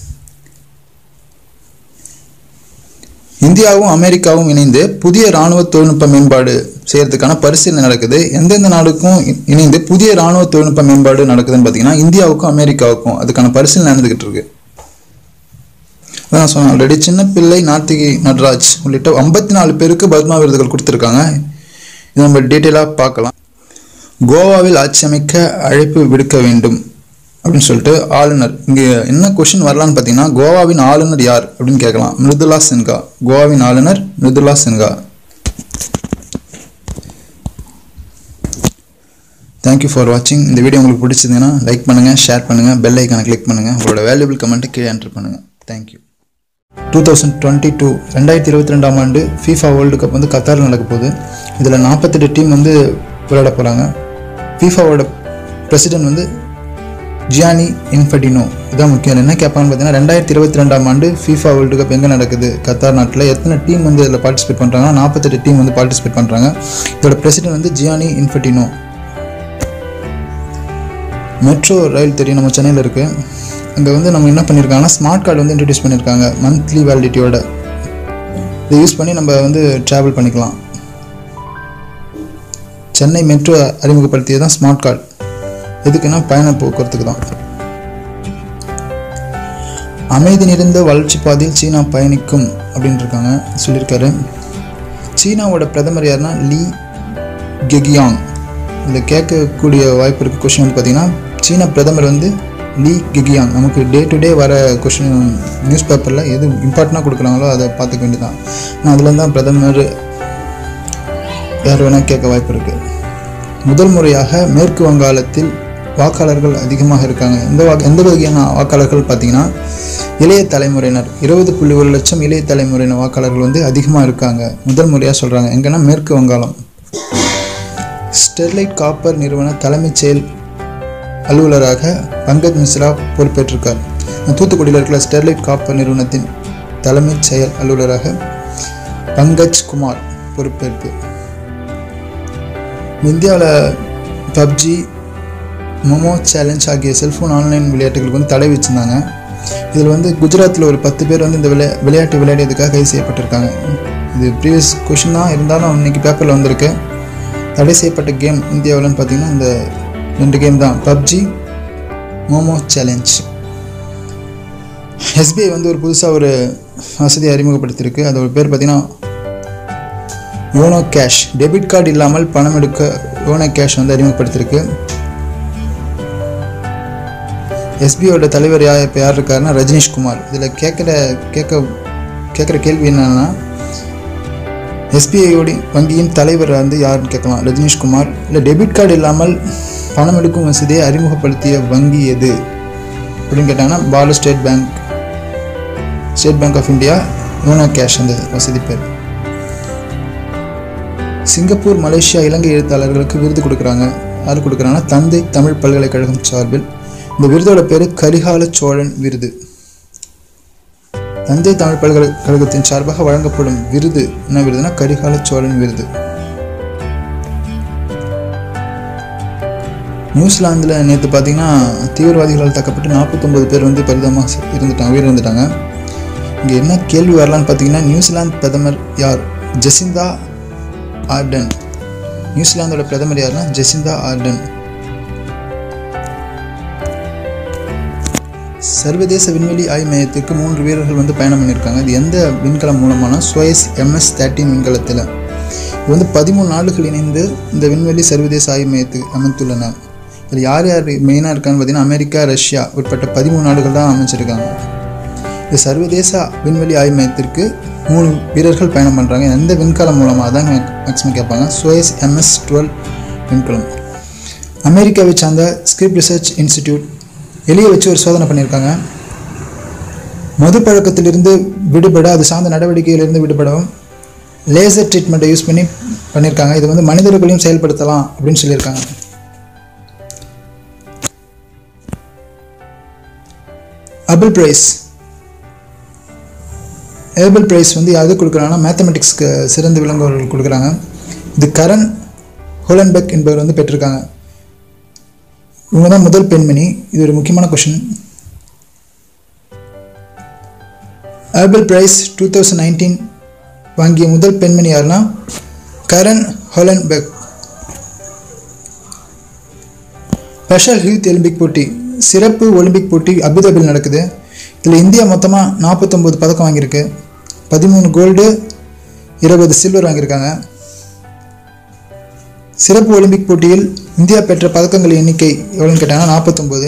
இந்தியாவும் அமெரிக்காவும் இணைந்து புதிய ராணுவ தொழில்நுட்ப மேம்பாடு செய்யறதுக்கான பரிசீலனை நடக்குது எந்தெந்த நாடுக்கும் இ- இணைந்து புதிய ராணுவ தொழில்நுட்ப மேம்பாடு நடக்குதுன்னு பார்த்தீங்கன்னா இந்தியாவுக்கும் அமெரிக்காவுக்கும் அதுக்கான பரிசீலனை நடந்துகிட்டு இருக்கு அதான் சொன்னேன் ஆல்ரெடி சின்ன பிள்ளை நாத்திகி நட்ராஜ் உள்ளிட்ட ஐம்பத்தி நாலு பேருக்கு பத்மா விருதுகள் கொடுத்துருக்காங்க இது நம்ம டீட்டெயிலாக பார்க்கலாம் கோவாவில் ஆட்சி அமைக்க அழைப்பு விடுக்க வேண்டும் அப்படின்னு சொல்லிட்டு ஆளுநர் இங்கே என்ன கொஷின் வரலான்னு பார்த்தீங்கன்னா கோவாவின் ஆளுநர் யார் அப்படின்னு கேட்கலாம் மிருதுலா சின்ஹா கோவாவின் ஆளுநர் மிருதுலா சின்ஹா தேங்க்யூ ஃபார் வாட்சிங் இந்த வீடியோ உங்களுக்கு பிடிச்சதுன்னா லைக் பண்ணுங்கள் ஷேர் பண்ணுங்கள் பெல் ஐக்கானை கிளிக் பண்ணுங்கள் உங்களோட வேல்யூபிள் கமெண்ட்டை கீழே என்டர் பண்ணுங்கள் thank you two thousand twenty two ரெண்டாயிரத்தி இருபத்தி ரெண்டாம் ஆண்டு ஃபீஃபா வேர்ல்டு கப் வந்து கத்தாரில் நடக்க போகுது இதில் நாற்பத்தெட்டு டீம் வந்து விளையாட போகிறாங்க ஃபீஃபாவோட பிரசிடென்ட் வந்து ஜியானி இன்ஃபடினோ இதான் முக்கியம் என்ன கேட்பாங்கன்னு பார்த்தீங்கன்னா ரெண்டாயிரத்தி இருபத்தி ரெண்டாம் ஆண்டு ஃபீஃபா வேர்ல்டு கப் எங்கே நடக்குது கத்தார் நாட்டில் எத்தனை டீம் வந்து இதில் பார்ட்டிசிபேட் பண்ணுறாங்கன்னா நாற்பத்தெட்டு டீம் வந்து பார்ட்டிசிபேட் பண்ணுறாங்க இதோட பிரசிடென்ட் வந்து ஜியானி இன்ஃபடினோ மெட்ரோ ரயில் தெரியும் நம்ம சென்னையில் இருக்குது அங்கே வந்து நம்ம என்ன பண்ணியிருக்காங்கன்னா ஸ்மார்ட் கார்டு வந்து இன்ட்ரடியூஸ் பண்ணியிருக்காங்க மந்த்லி வேலிடிட்டியோட இதை யூஸ் பண்ணி நம்ம வந்து ட்ராவல் பண்ணிக்கலாம் சென்னை மெட்ரோ அறிமுகப்படுத்தியது தான் ஸ்மார்ட் கார்டு எதுக்குன்னா பயண போக்குவரத்துக்கு தான் அமைதி நிறைந்த வளர்ச்சி பாதையில் சீனா பயணிக்கும் அப்படின்னு இருக்காங்க சொல்லியிருக்காரு சீனாவோட பிரதமர் யாருன்னா லீ கெகியாங் இதில் கேட்கக்கூடிய வாய்ப்பு இருக்க கொஷின் வந்து பார்த்தீங்கன்னா சீன பிரதமர் வந்து லீ கெகியாங் நமக்கு டே டு டே வர கொஷின் நியூஸ் பேப்பரில் எது இம்பார்ட்டண்ட்டாக கொடுக்குறாங்களோ அதை பார்த்துக்க வேண்டியதான் நான் அதில் தான் பிரதமர் யார் வேணால் கேட்க வாய்ப்பு இருக்குது முதல் முறையாக மேற்கு வங்காளத்தில் வாக்காளர்கள் அதிகமாக இருக்காங்க எந்த வா எந்த வகையான வாக்காளர்கள் பார்த்தீங்கன்னா இளைய தலைமுறையினர் இருபது புள்ளி ஒரு லட்சம் இளைய தலைமுறையினர் வாக்காளர்கள் வந்து அதிகமாக இருக்காங்க முதல் முறையாக சொல்கிறாங்க எங்கன்னா மேற்கு வங்காளம் ஸ்டெர்லைட் காப்பர் நிறுவன தலைமைச் செயல் அலுவலராக பங்கஜ் மிஸ்ரா பொறுப்பேற்றிருக்கார் தூத்துக்குடியில் இருக்கிற ஸ்டெர்லைட் காப்பர் நிறுவனத்தின் தலைமைச் செயல் அலுவலராக பங்கஜ் குமார் பொறுப்பேற்பு இந்தியாவில் பப்ஜி மொமோ சேலஞ்ச் ஆகிய செல்ஃபோன் ஆன்லைன் விளையாட்டுகளுக்கு வந்து தடை வச்சுருந்தாங்க இதில் வந்து குஜராத்தில் ஒரு பத்து பேர் வந்து இந்த விளையா விளையாட்டு விளையாடியதுக்காக கைது செய்யப்பட்டிருக்காங்க இது ப்ரீவியஸ் கொஷின் தான் இருந்தாலும் இன்னைக்கு பேப்பரில் வந்திருக்கு தடை செய்யப்பட்ட கேம் இந்தியாவில்னு பார்த்தீங்கன்னா இந்த ரெண்டு கேம் தான் பப்ஜி மோமோ சேலஞ்ச் எஸ்பிஐ வந்து ஒரு புதுசாக ஒரு வசதியை அறிமுகப்படுத்தியிருக்கு அதோட பேர் பார்த்தீங்கன்னா யோனோ கேஷ் டெபிட் கார்டு இல்லாமல் பணம் எடுக்க யோனோ கேஷ் வந்து அறிமுகப்படுத்தியிருக்கு எஸ்பிஐயோட தலைவர் யா இப்போ யார் இருக்காருன்னா ரஜினிஷ் குமார் இதில் கேட்குற கேட்க கேட்குற கேள்வி என்னன்னா எஸ்பிஐயோட வங்கியின் தலைவர் வந்து யாருன்னு கேட்கலாம் ரஜினிஷ் குமார் இல்லை டெபிட் கார்டு இல்லாமல் பணம் எடுக்கும் வசதியை அறிமுகப்படுத்திய வங்கி எது அப்படின்னு கேட்டாங்கன்னா Balu state bank state bank of India YONO cash அந்த வசதி பேர் சிங்கப்பூர் மலேசியா இலங்கை எழுத்தாளர்களுக்கு விருது கொடுக்குறாங்க யார் கொடுக்குறாங்கன்னா தந்தை தமிழ் பல்கலைக்கழகம் சார்பில் இந்த விருதோட பேர் கரிகால சோழன் விருது தஞ்சை தமிழ் பல்கலைக்கழகத்தின் சார்பாக வழங்கப்படும் விருது என்ன விருதுனா கரிகால சோழன் விருது நியூசிலாந்தில் நேற்று பார்த்தீங்கன்னா தீவிரவாதிகளால் தாக்கப்பட்டு நாற்பத்தொம்பது பேர் வந்து பரிதாபமாக இருந்துட்டாங்க உயிரிழந்துட்டாங்க இங்கே என்ன கேள்வி வரலான்னு பார்த்தீங்கன்னா நியூசிலாந்து பிரதமர் யார் ஜெசிந்தா ஆர்டன் நியூசிலாந்தோட பிரதமர் யாருன்னா ஜெசிந்தா ஆர்டன் சர்வதேச விண்வெளி ஆய்வு மையத்துக்கு மூன்று வீரர்கள் வந்து பயணம் பண்ணியிருக்காங்க இது எந்த விண்கலம் மூலமான சுயஸ் எம்எஸ் தேர்ட்டின் விண்கலத்தில் இது வந்து பதிமூணு நாடுகள் இணைந்து இந்த விண்வெளி சர்வதேச ஆய்வு மையத்துக்கு அமைத்துள்ளன இதில் யார் யார் மெயினாக இருக்கான்னு பார்த்தீங்கன்னா அமெரிக்கா ரஷ்யா உட்பட்ட பதிமூணு நாடுகள் தான் அமைச்சிருக்காங்க இந்த சர்வதேச விண்வெளி ஆய்வு மையத்திற்கு மூணு வீரர்கள் பயணம் பண்ணுறாங்க எந்த விண்கலம் மூலமாக தான் மேக்ஸிமம் கேட்பாங்க சுயஸ் எம்எஸ் டுவெல் விண்கலம் அமெரிக்காவை சார்ந்த ஸ்கிரிப்ட் ரிசர்ச் இன்ஸ்டிடியூட் எலியை வச்சு ஒரு சோதனை பண்ணியிருக்காங்க மது பழக்கத்திலிருந்து விடுபட அது சார்ந்த நடவடிக்கையிலிருந்து விடுபடவும் லேசர் ட்ரீட்மெண்ட்டை யூஸ் பண்ணி பண்ணியிருக்காங்க இது வந்து மனிதர்களையும் செயல்படுத்தலாம் அப்படின்னு சொல்லியிருக்காங்க அபிள் பிரைஸ் ஏபிள் பிரைஸ் வந்து யாருக்கு கொடுக்குறாங்கன்னா மேத்தமெட்டிக்ஸ்க்கு சிறந்து விளங்குவர்கள் கொடுக்குறாங்க இது கரண் ஹோலன்பெக் என்பவர் வந்து பெற்றிருக்காங்க இவங்க தான் முதல் பெண்மணி இது ஒரு முக்கியமான question Abel prize two thousand nineteen வாங்கிய முதல் பெண்மணி யாருன்னா கரண் ஹோலன்பெக் ஸ்பெஷல் ஹியூத் ஒலிம்பிக் போட்டி சிறப்பு ஒலிம்பிக் போட்டி அபுதாபியில் நடக்குது இதில் இந்தியா மொத்தமாக நாற்பத்தொம்போது பதக்கம் வாங்கியிருக்கு பதிமூணு கோல்டு இருபது சில்வர் வாங்கியிருக்காங்க சிறப்பு ஒலிம்பிக் போட்டியில் இந்தியா பெற்ற பதக்கங்கள் எண்ணிக்கை எவ்வளோன்னு கேட்டாங்கன்னா நாற்பத்தொம்போது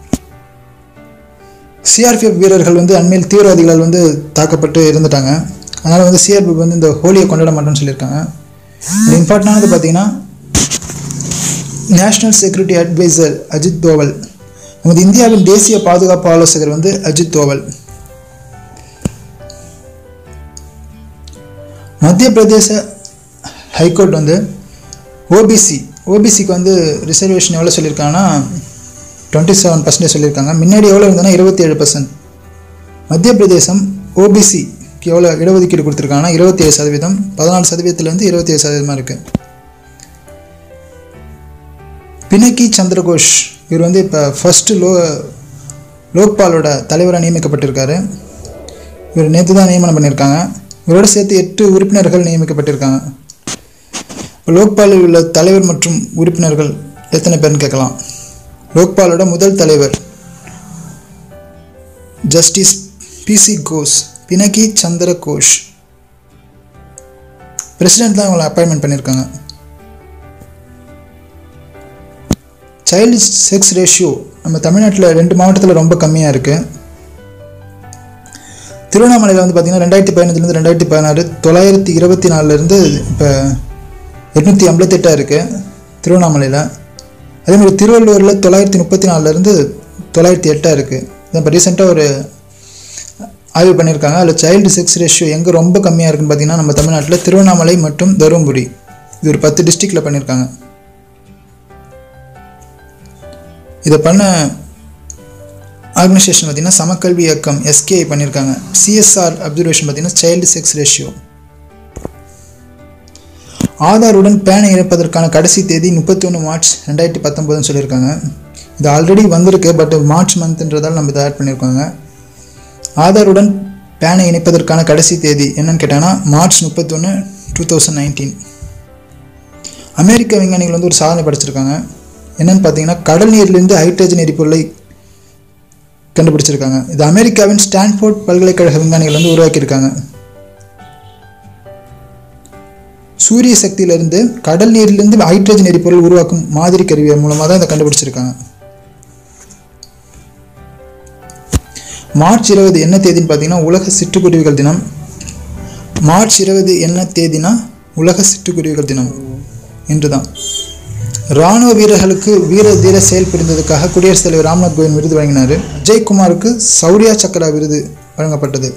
சிஆர்பிஎஃப் வீரர்கள் வந்து அண்மையில் தீவிரவாதிகளால் வந்து தாக்கப்பட்டு இருந்துட்டாங்க அதனால் வந்து சிஆர்பிஎஃப் வந்து இந்த ஹோலியை கொண்டாட மாட்டோம்னு சொல்லியிருக்காங்க இது இம்பார்ட்டண்டானது பார்த்தீங்கன்னா national security advisor Ajit Doval நமது இந்தியாவின் தேசிய பாதுகாப்பு ஆலோசகர் வந்து அஜித் தோவல் மத்திய பிரதேச ஹைகோர்ட் வந்து ஓபிசி ஓபிசிக்கு வந்து ரிசர்வேஷன் எவ்வளோ சொல்லியிருக்காங்கன்னா டுவெண்ட்டி செவன் பர்சன்டேஜ் சொல்லியிருக்காங்க முன்னாடி எவ்வளோ இருந்ததுன்னா இருபத்தி ஏழு பர்சன்ட் மத்திய பிரதேசம் ஓபிசிக்கு எவ்வளோ இடஒதுக்கீடு கொடுத்துருக்காங்கன்னா இருபத்தி ஏழு சதவீதம் பதினாலு சதவீதத்துலேருந்து இருபத்தி ஏழு சதவீதமாக இருக்குது பினக்கி சந்திரகோஷ் இவர் வந்து இப்போ ஃபஸ்ட்டு லோ லோக்பாலோட தலைவராக நியமிக்கப்பட்டிருக்காரு இவர் நேற்று தான் நியமனம் பண்ணியிருக்காங்க இவரோட சேர்த்து எட்டு உறுப்பினர்கள் நியமிக்கப்பட்டிருக்காங்க இப்போ லோக்பாலில் உள்ள தலைவர் மற்றும் உறுப்பினர்கள் எத்தனை பேர்னு கேட்கலாம் லோக்பாலோட முதல் தலைவர் justice PC Ghosh Pinaki Chandra Ghosh president தான் இவங்களை அப்பாயின்மெண்ட் பண்ணியிருக்காங்க சைல்டு செக்ஸ் ரேஷியோ நம்ம தமிழ்நாட்டில் ரெண்டு மாவட்டத்தில் ரொம்ப கம்மியாக இருக்குது திருவண்ணாமலையில் வந்து பார்த்திங்கன்னா ரெண்டாயிரத்தி பதினஞ்சுலேருந்து ரெண்டாயிரத்தி பதினாறு தொள்ளாயிரத்தி இருபத்தி நாலுலேருந்து இப்போ எட்நூற்றி ஐம்பத்தெட்டாக இருக்குது திருவண்ணாமலையில் அதே மாதிரி திருவள்ளூரில் தொள்ளாயிரத்தி முப்பத்தி நாலுலேருந்து தொள்ளாயிரத்தி எட்டாக இருக்குது இதை இப்போ ரீசெண்டாக ஒரு ஆய்வு பண்ணியிருக்காங்க அதில் சைல்டு செக்ஸ் ரேஷியோ எங்கே ரொம்ப கம்மியாக இருக்குன்னு பார்த்தீங்கன்னா நம்ம தமிழ்நாட்டில் திருவண்ணாமலை மற்றும் தருமபுரி இது ஒரு பத்து டிஸ்ட்ரிக்டில் பண்ணியிருக்காங்க இதை பண்ண ஆர்கனைசேஷன் பார்த்தீங்கன்னா சமக்கல்வி இயக்கம் எஸ்கேஐ பண்ணியிருக்காங்க சிஎஸ்ஆர் அப்சர்வேஷன் பார்த்தீங்கன்னா சைல்டு செக்ஸ் ரேஷியோ ஆதாருடன் பேனை இணைப்பதற்கான கடைசி தேதி முப்பத்தி ஒன்று மார்ச் ரெண்டாயிரத்தி பத்தொம்போதுன்னு சொல்லியிருக்காங்க இது ஆல்ரெடி வந்திருக்கு பட் மார்ச் மந்த்ன்றதால் நம்ம இதை ஆட் பண்ணியிருக்காங்க ஆதாருடன் பேனை இணைப்பதற்கான கடைசி தேதி என்னன்னு கேட்டாங்கன்னா மார்ச் முப்பத்தொன்று டூ தௌசண்ட் நைன்டீன் அமெரிக்க விஞ்ஞானிகள் வந்து ஒரு சாதனை படைச்சிருக்காங்க என்னன்னு பார்த்தீங்கன்னா கடல் நீரிலிருந்து ஹைட்ரஜன் எரிபொருளை கண்டுபிடிச்சிருக்காங்க இது அமெரிக்காவின் ஸ்டான்ஃபோர்ட் பல்கலைக்கழக விஞ்ஞானிகள் வந்து உருவாக்கியிருக்காங்க சூரிய சக்தியிலிருந்து கடல் நீரிலிருந்து ஹைட்ரஜன் எரிபொருள் உருவாக்கும் மாதிரி கருவி மூலமாக தான் இதை கண்டுபிடிச்சிருக்காங்க மார்ச் இருபது என்ன தேதின்னு பார்த்தீங்கன்னா உலக சிட்டுக்குருவிகள் தினம் மார்ச் இருபது என்ன தேதினா உலக சிட்டுக்குருவிகள் தினம் இன்று தான் இராணுவ வீரர்களுக்கு வீர தீர செயல் புரிந்ததுக்காக குடியரசுத் தலைவர் ராம்நாத் கோவிந்த் விருது வழங்கினார் அஜய்குமாருக்கு சௌரியா சக்ரா விருது வழங்கப்பட்டது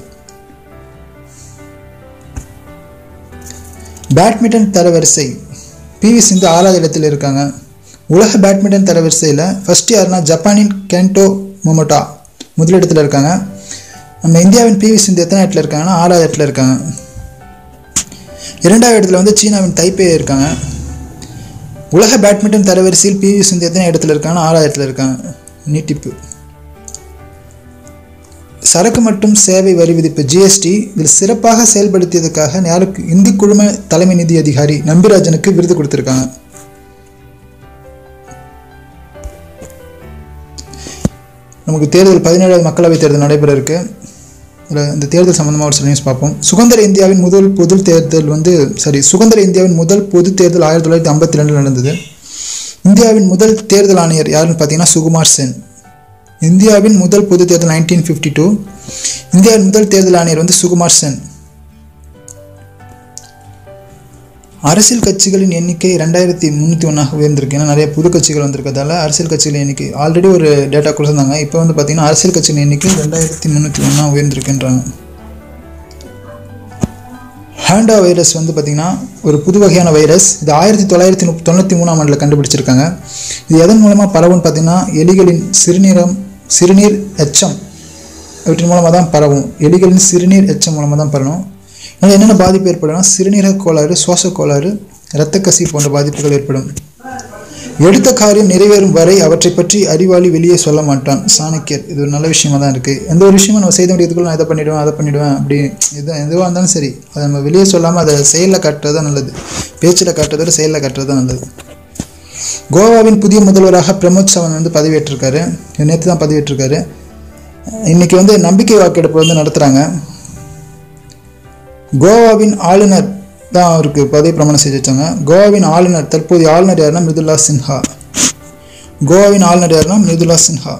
பேட்மிண்டன் தரவரிசை பிவி சிந்து ஆறாவது இடத்தில் இருக்காங்க உலக பேட்மிண்டன் தரவரிசையில் ஃபர்ஸ்ட் யாருன்னா ஜப்பானின் கென்டோ மொமோட்டா முதலிடத்தில் இருக்காங்க நம்ம இந்தியாவின் பிவி சிந்து எத்தனை இடத்துல இருக்காங்கன்னா ஆறாவது இடத்துல இருக்காங்க இரண்டாவது இடத்துல வந்து சீனாவின் தைப்பே இருக்காங்க உலக பேட்மிண்டன் தரவரிசையில் பிவி சிந்து எத்தனை இடத்துல இருக்காங்கன்னா ஆறாவது இடத்துல இருக்காங்க நீட்டிப்பு சரக்கு மற்றும் சேவை வரி விதிப்பு ஜிஎஸ்டி இதில் சிறப்பாக செயல்படுத்தியதுக்காக யாருக்கு இந்தி குழும தலைமை நிதி அதிகாரி நம்பிராஜனுக்கு விருது கொடுத்துருக்காங்க நமக்கு தேர்தல் பதினேழாவது மக்களவைத் தேர்தல் நடைபெற இருக்கு இதில் இந்த தேர்தல் சம்பந்தமாக ஒரு சில நியூஸ் பார்ப்போம் சுதந்திர இந்தியாவின் முதல் பொது தேர்தல் வந்து சாரி சுதந்திர இந்தியாவின் முதல் பொது தேர்தல் ஆயிரத்தி தொள்ளாயிரத்தி ஐம்பத்தி ரெண்டில் நடந்தது இந்தியாவின் முதல் தேர்தல் ஆணையர் யாருன்னு பார்த்தீங்கன்னா சுகுமார் சென் இந்தியாவின் முதல் பொது தேர்தல் நைன்டீன் ஃபிஃப்டி டூ இந்தியாவின் முதல் தேர்தல் ஆணையர் வந்து சுகுமார் சென் அரசியல் கட்சிகளின் எண்ணிக்கை ரெண்டாயிரத்தி முந்நூற்றி ஒன்றாக உயர்ந்திருக்கு ஏன்னா நிறைய புது கட்சிகள் வந்திருக்கிறதால அரசியல் கட்சிகளின் எண்ணிக்கை ஆல்ரெடி ஒரு டேட்டா கொடுத்துருந்தாங்க இப்போ வந்து பார்த்தீங்கன்னா அரசியல் கட்சிகளின் எண்ணிக்கை ரெண்டாயிரத்தி முந்நூற்றி ஒன்றா உயர்ந்திருக்குன்றாங்க ஹேண்டா வைரஸ் வந்து பார்த்திங்கன்னா ஒரு புது வகையான வைரஸ் இது ஆயிரத்தி தொள்ளாயிரத்தி முப் தொண்ணூற்றி மூணாம் ஆண்டில் கண்டுபிடிச்சிருக்காங்க இது எதன் மூலமாக பரவும்னு பார்த்தீங்கன்னா எலிகளின் சிறுநீரம் சிறுநீர் எச்சம் இவற்றின் மூலமாக தான் பரவும் எலிகளின் சிறுநீர் எச்சம் மூலமாக தான் பரவும் அதனால் என்னென்ன பாதிப்பு ஏற்படும்னா சிறுநீரக கோளாறு சுவாச கோளாறு இரத்த கசி போன்ற பாதிப்புகள் ஏற்படும் எடுத்த காரியம் நிறைவேறும் வரை அவற்றை பற்றி அறிவாளி வெளியே சொல்ல மாட்டான் சாணக்கியர் இது ஒரு நல்ல விஷயமா தான் இருக்குது எந்த ஒரு விஷயமும் நம்ம செய்த முடியறதுக்குள்ள நான் இதை பண்ணிடுவேன் அதை பண்ணிடுவேன் அப்படி எது எதுவாக இருந்தாலும் சரி அதை நம்ம வெளியே சொல்லாமல் அதை செயலில் காட்டுறது தான் நல்லது பேச்சில் காட்டுறதை விட செயலில் காட்டுறது தான் நல்லது கோவாவின் புதிய முதல்வராக பிரமோத் சவன் வந்து பதவியேற்றிருக்காரு நேற்று தான் பதவியேற்றிருக்காரு இன்னைக்கு வந்து நம்பிக்கை வாக்கெடுப்பு வந்து நடத்துகிறாங்க கோவாவின் ஆளுநர் தான் அவருக்கு பதவி பிரமாணம் செய்து வச்சாங்க கோவாவின் ஆளுநர் தற்போதைய ஆளுநர் யாருன்னா மிருதுல்லா சின்ஹா கோவாவின் ஆளுநர் யாருன்னா மிருதுல்லா சின்ஹா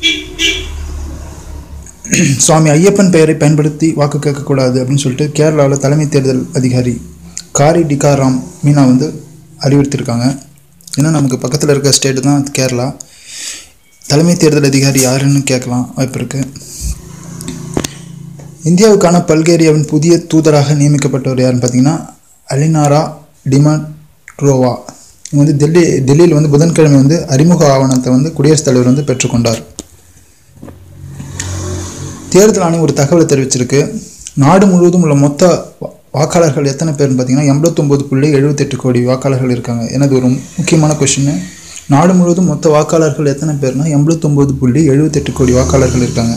சுவாமி ஐயப்பன் பெயரை பயன்படுத்தி வாக்கு கேட்கக்கூடாது அப்படின்னு சொல்லிட்டு கேரளாவில் தலைமை தேர்தல் அதிகாரி காரி டிகாராம் மீனா வந்து அறிவுறுத்தியிருக்காங்க ஏன்னா நமக்கு பக்கத்தில் இருக்க ஸ்டேட்டு தான் கேரளா தலைமை தேர்தல் அதிகாரி யாருன்னு கேட்கலாம் வாய்ப்பு இருக்குது இந்தியாவுக்கான பல்கேரியாவின் புதிய தூதராக நியமிக்கப்பட்டவர் யாருன்னு பார்த்தீங்கன்னா அலினாரா டிமாட்ரோவா இவங்க வந்து டெல்லி டெல்லியில் வந்து புதன்கிழமை வந்து அறிமுக ஆவணத்தை வந்து குடியரசுத் தலைவர் வந்து பெற்றுக்கொண்டார் தேர்தல் ஆணையம் ஒரு தகவலை தெரிவிச்சிருக்கு நாடு முழுவதும் உள்ள மொத்த வா- வாக்காளர்கள் எத்தனை பேர்னு பார்த்தீங்கன்னா எண்பத்தொம்போது புள்ளி எழுபத்தெட்டு கோடி வாக்காளர்கள் இருக்காங்க எனது ஒரு முக்கியமான கொஷின் நாடு முழுவதும் மொத்த வாக்காளர்கள் எத்தனை பேர்னா எண்பத்தொம்போது புள்ளி எழுபத்தெட்டு கோடி வாக்காளர்கள் இருக்காங்க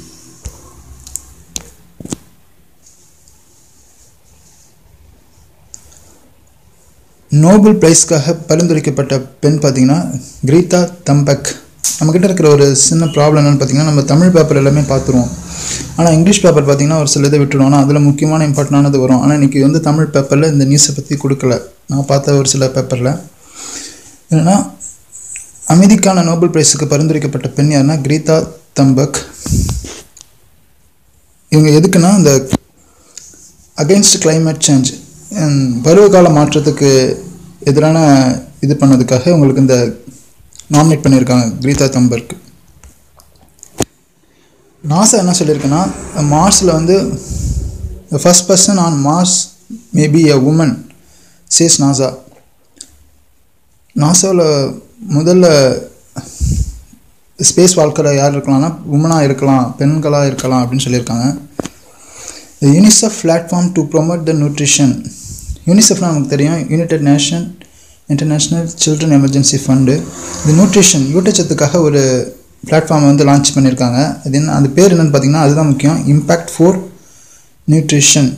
நோபல் பிரைஸ்க்காக பரிந்துரைக்கப்பட்ட பெண் பார்த்தீங்கன்னா கிரீதா தம்பக் நம்மக்கிட்ட இருக்கிற ஒரு சின்ன ப்ராப்ளம் என்னென்னு பார்த்தீங்கன்னா நம்ம தமிழ் பேப்பர் எல்லாமே பார்த்துருவோம் ஆனால் இங்கிலீஷ் பேப்பர் பார்த்தீங்கன்னா ஒரு சில இதை விட்டுடுவோம் ஆனால் அதில் முக்கியமான இம்பார்ட்டண்டானது வரும் ஆனால் இன்றைக்கி வந்து தமிழ் பேப்பரில் இந்த நியூஸை பற்றி கொடுக்கல நான் பார்த்த ஒரு சில பேப்பரில் என்னென்னா அமைதிக்கான நோபல் பிரைஸுக்கு பரிந்துரைக்கப்பட்ட பெண் யாருன்னா கிரீதா தம்பக் இவங்க எதுக்குன்னா இந்த அகைன்ஸ்ட் climate சேஞ்ச் பருவகால மாற்றத்துக்கு எதிரான இது பண்ணதுக்காக உங்களுக்கு இந்த நாமினேட் பண்ணியிருக்காங்க கிரீதா தம்பர்க் நாசா என்ன சொல்லியிருக்குன்னா மார்ஸில் வந்து the first person on Mars may be a woman says NASA நாசாவில் முதல்ல ஸ்பேஸ் வாழ்க்கையில் யார் இருக்கலாம்னா உமனாக இருக்கலாம் பெண்களாக இருக்கலாம் அப்படின்னு சொல்லியிருக்காங்க The UNICEF platform to promote the nutrition யூனிசெஃப்னா நமக்கு தெரியும் United Nation International Children Emergency Fund இது நியூட்ரிஷன் ஊட்டச்சத்துக்காக ஒரு பிளாட்ஃபார்மை வந்து லான்ச் பண்ணியிருக்காங்க அது என்ன அந்த பேர் என்னன்னு பார்த்தீங்கன்னா அதுதான் முக்கியம் impact for nutrition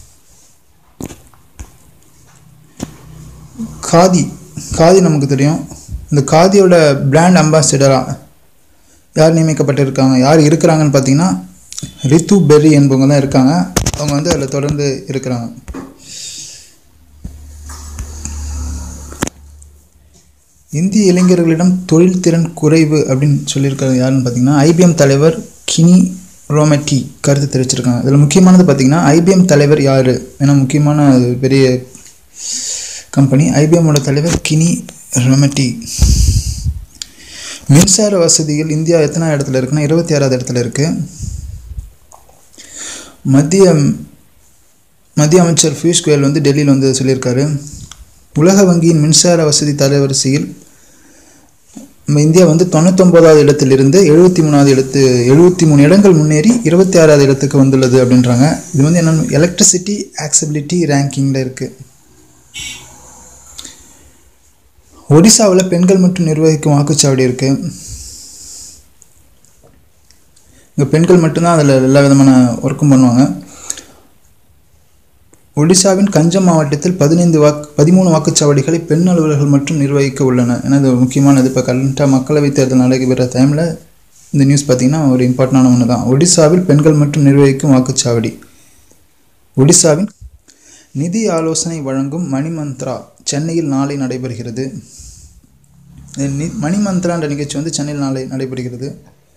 khadi khadi நமக்கு தெரியும் இந்த காதியோட பிராண்ட் அம்பாசிடராக யார் நியமிக்கப்பட்டிருக்காங்க யார் இருக்கிறாங்கன்னு பார்த்தீங்கன்னா ரித்து பெர்ரி என்பவங்க தான் இருக்காங்க அவங்க வந்து அதில் தொடர்ந்து இருக்கிறாங்க இந்திய இளைஞர்களிடம் தொழில் திறன் குறைவு அப்படின்னு சொல்லியிருக்கிறது யாருன்னு பார்த்தீங்கன்னா ஐபிஎம் தலைவர் கினி ரோமட்டி கருத்து தெரிவிச்சிருக்காங்க இதில் முக்கியமானது பார்த்திங்கன்னா ஐபிஎம் தலைவர் யார் ஏன்னா முக்கியமான அது பெரிய கம்பெனி ஐபிஎம்மோட தலைவர் கினி ரொமட்டி மின்சார வசதிகள் இந்தியா எத்தனை இடத்துல இருக்குன்னா இருபத்தி ஆறாவது இடத்துல இருக்குது மத்திய மத்திய அமைச்சர் பியூஷ் கோயல் வந்து டெல்லியில் வந்து சொல்லியிருக்காரு உலக வங்கியின் மின்சார வசதி தரவரிசையில் நம்ம இந்தியா வந்து தொண்ணூத்தொம்போதாவது இடத்திலிருந்து எழுபத்தி மூணாவது இடத்து எழுபத்தி மூணு இடங்கள் முன்னேறி இருபத்தி ஆறாவது இடத்துக்கு வந்துள்ளது அப்படின்றாங்க இது வந்து என்னென்ன எலக்ட்ரிசிட்டி ஆக்சபிலிட்டி ரேங்கிங்கில் இருக்குது ஒடிசாவில் பெண்கள் மட்டும் நிர்வகிக்கும் வாக்குச்சாவடி இருக்குது இங்கே பெண்கள் மட்டும்தான் அதில் எல்லா விதமான ஒர்க்கும் பண்ணுவாங்க ஒடிசாவின் கஞ்சம் மாவட்டத்தில் பதினைந்து வாக்கு பதிமூணு வாக்குச்சாவடிகளை பெண் அலுவலர்கள் மட்டும் நிர்வகிக்க உள்ளன ஏன்னா இது முக்கியமானது இப்போ கரண்ட்டாக மக்களவைத் தேர்தல் நடைபெற டைமில் இந்த நியூஸ் பார்த்திங்கன்னா ஒரு இம்பார்ட்டண்டான ஒன்று தான் ஒடிசாவில் பெண்கள் மட்டும் நிர்வகிக்கும் வாக்குச்சாவடி ஒடிசாவின் நிதி ஆலோசனை வழங்கும் மணிமந்த்ரா சென்னையில் நாளை நடைபெறுகிறது நி மணிமந்த்ரான்ற நிகழ்ச்சி வந்து சென்னையில் நாளை நடைபெறுகிறது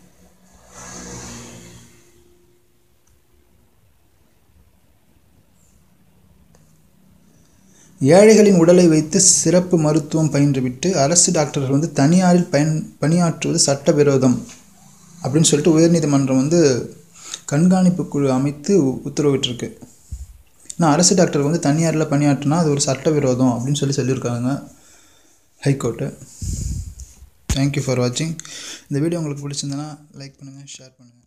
ஏழைகளின் உடலை வைத்து சிறப்பு மருத்துவம் பயின்றுவிட்டு அரசு டாக்டர்கள் வந்து தனியாரில் பயன் பணியாற்றுவது சட்டவிரோதம் அப்படின்னு சொல்லிட்டு உயர்நீதிமன்றம் வந்து கண்காணிப்பு குழு அமைத்து உத்தரவிட்டிருக்கு ஆனால் அரசு டாக்டர் வந்து தனியாரில் பணியாற்றினா அது ஒரு சட்டவிரோதம் அப்படின்னு சொல்லி சொல்லியிருக்காங்க ஹைகோர்ட்டு தேங்க்யூ ஃபார் வாட்சிங் இந்த வீடியோ உங்களுக்கு பிடிச்சிருந்தனா லைக் பண்ணுங்கள் ஷேர் பண்ணுங்கள்